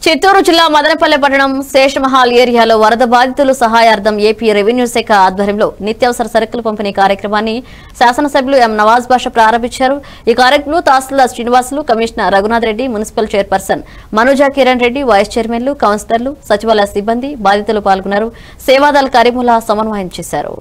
చిత్తూరు జిల్లా మదనపల్లె పట్టణం శేషమహాల్ ఏరియాలో వరద బాధితులు సహాయార్థం ఏపీ రెవెన్యూ శాఖ ఆధ్వర్యంలో నిత్యావసర సరుకులు పంపిణీ కార్యక్రమాన్ని శాసనసభ్యులు ఎం నవాజ్ బాషా ప్రారంభించారు ఈ కార్యక్రమంలో tahsildar Srinivasulu commissioner Raghunath Reddy municipal chairperson Manoja Kiran Reddy vice చైర్మన్లు కౌన్సిలర్లు సచివాలయ సిబ్బంది బాధితులు పాల్గొన్నారు సేవాదల్ కరీముల్లా సమన్వయం చేశారు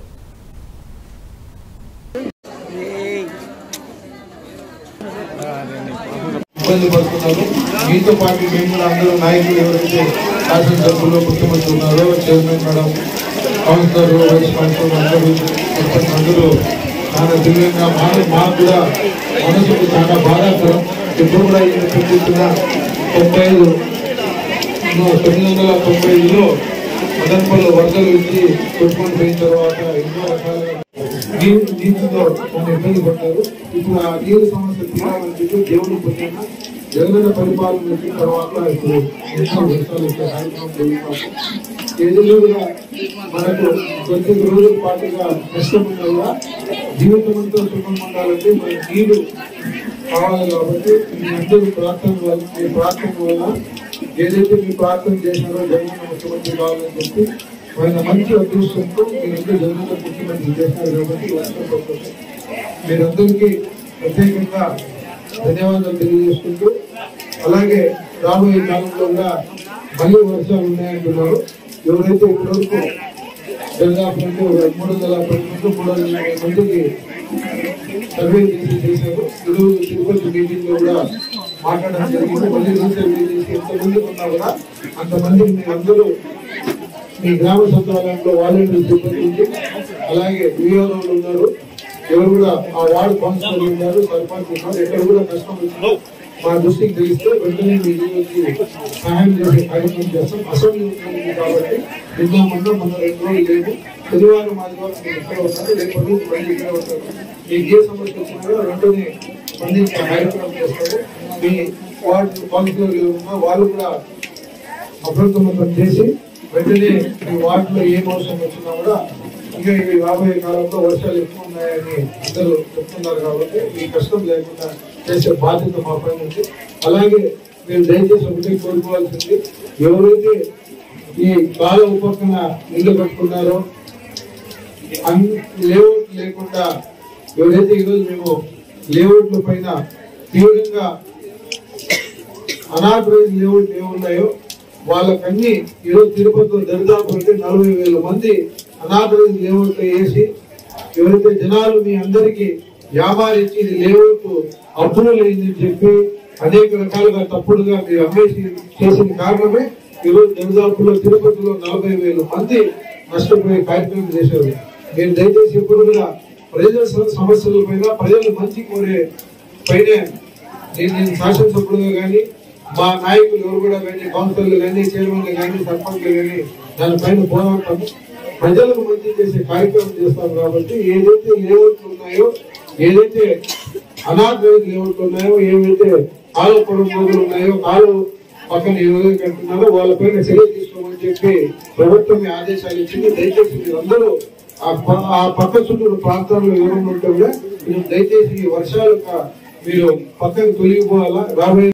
ఇబ్బంది పడుతున్నారు మీతో పాటు మేము కూడా అందరూ నాయకులు ఎవరైతే శాసనసభ్యులు ముఖ్యమంత్రి ఉన్నారో chairman madam councillor vice councillor అందరూ సర్పంచ్ అందరూ చాలా దివ్యంగా మాకు మాకు కూడా మనసుకు చాలా బాధాకరం ఎప్పుడు కూడా ఈయన చూపించిన తొంభై ఐదు తొమ్మిది వందల తొంభై ఐదులో మదనపల్లి వరదలు వచ్చి కొట్టుకొని పోయిన తర్వాత ఎన్నో రకాలుగా నీరు నీటిలో కొన్ని ఇబ్బంది పడ్డారు ఇప్పుడు ఆ నీరు సమస్య తీరాలని చెప్పి దేవుడు పుణ్యంగా జగనన్న పరిపాలన వచ్చిన తర్వాత ఇప్పుడు ఎన్నో వర్షాలు వచ్చే కార్యక్రమం జరుగుతాము ఎదురుగా మనకు కొద్ది రోజుల పాటుగా కష్టం ఉన్నా కూడా జీవితం అంతా సుఖం ఉండాలంటే మన నీరు కావాలి కాబట్టి మీ అందరూ ప్రార్థన వల్ల మీ ప్రార్థన వల్ల ఏదైతే మీ ప్రార్థన చేసినారో జగన్ ముఖ్యమంత్రి కావాలని చెప్పి ఆయన మంచి అదృష్టంతో మీరందరూ జగన్ ముఖ్యమంత్రి చేసినారు కాబట్టి ఈ వర్షం పడుతుంది మీరందరికీ ప్రత్యేకంగా ధన్యవాదాలు తెలియజేసుకుంటూ అలాగే రాబోయే కాలంలో కూడా మళ్ళీ వర్షాలు ఉన్నాయంటున్నారు ఎవరైతే ఇప్పటివరకు దాదాపు అంటే ఒక మూడు వందల పది మంది మూడు వందల యాభై మందికి సర్వే చేసి చేశారు ఈరోజు తిరుపతి మీటింగ్ లో కూడా మాట్లాడడం జరిగింది మళ్ళీ రీసర్వే చేసి ఎంతమంది ఉన్నా కూడా అంతమంది మీరు అందరూ మీ గ్రామ సచివాలయంలో వాలంటీర్ సిబ్బంది ఉంది అలాగే విఆర్ఓలు ఉన్నారు ఎవరు కూడా ఆ వార్డు కౌన్సిలర్ ఉన్నారు సర్పంచ్ ఉన్నారు ఎక్కడ కూడా కష్టం వచ్చినా మా దృష్టికి తెలిస్తే వెంటనే మీ జీవోకి సహాయం చేసే కార్యక్రమం చేస్తాం అసెంబ్లీ ఉంది కాబట్టి నిన్న మొన్న మన రెండు రోజులు లేదు శనివారం ఆదివారం మీరు ఇక్కడ ఉన్నారు రేపు నుంచి మళ్ళీ ఇక్కడ ఉంటారు మీకు ఏ సమస్య వచ్చినా కూడా వెంటనే స్పందించే కార్యక్రమం చేస్తారు మీ వార్డు కౌన్సిలర్ ఉన్నా వాళ్ళు కూడా అప్రమత్తం చేసి వెంటనే మీ వార్డులో ఏ మోసం వచ్చినా కూడా ఇంకా ఇవి రాబోయే కాలంలో వర్షాలు ఎక్కువ ఉన్నాయని అందరూ చెప్తున్నారు కాబట్టి మీ కష్టం లేకుండా చేసే బాధ్యత మా పైన ఉంది అలాగే మీరు దయచేసి ఒకటే కోరుకోవాల్సింది ఎవరైతే ఈ కాల ఉపక్కన ఇల్లు కట్టుకున్నారో అన్ లేఅవుట్ లేకుండా ఎవరైతే ఈరోజు మేము లేఅవుట్ల పైన తీవ్రంగా అనాథరైజ్ లేఅవుట్ ఏమున్నాయో వాళ్ళకన్నీ ఈరోజు తిరుపతిలో దరిదాపు అంటే నలభై వేల మంది అనాథరైజ్ లేఅవుట్ వేసి ఎవరైతే జనాలు మీ అందరికీ వ్యాపారించి ఇది లేఅవుట్ అప్రూవల్ అయిందని చెప్పి అనేక రకాలుగా తప్పుడుగా మీరు అమ్మేసి చేసిన కారణమే ఈరోజు దరిదాపులో తిరుపతిలో నలభై వేల మంది నష్టపోయే కార్యక్రమం చేశారు మీరు దయచేసి ఎప్పుడు కూడా ప్రజల సమస్యల పైన ప్రజలు మంచి కోరే పైనే నేను నేను శాసనసభ్యులుగా కానీ మా నాయకులు ఎవరు కూడా కానీ కౌన్సిలర్లు కానీ చైర్మన్లు కానీ సర్పంచ్లు కానీ దానిపైన పోరాటం ప్రజలకు మంచి చేసే కార్యక్రమం చేస్తాం కాబట్టి ఏదైతే లేఅవుట్లు ఉన్నాయో ఏదైతే అనాథ లేఅవుట్లు ఉన్నాయో ఏవైతే కాలువ పొడవు ఉన్నాయో కాలువ పక్కన ఎవరైతే కట్టున్నారో వాళ్ళపైన చర్య తీసుకోమని చెప్పి ప్రభుత్వం ఈ ఆదేశాలు ఇచ్చింది దయచేసి మీరందరూ ఆ ప- ఆ పక్క చుట్టూ ప్రాంతాల్లో ఎవరైనా ఉంటే కూడా మీరు దయచేసి ఈ వర్షాలు మీరు పక్కకు తొలగిపోవాలా రాబోయే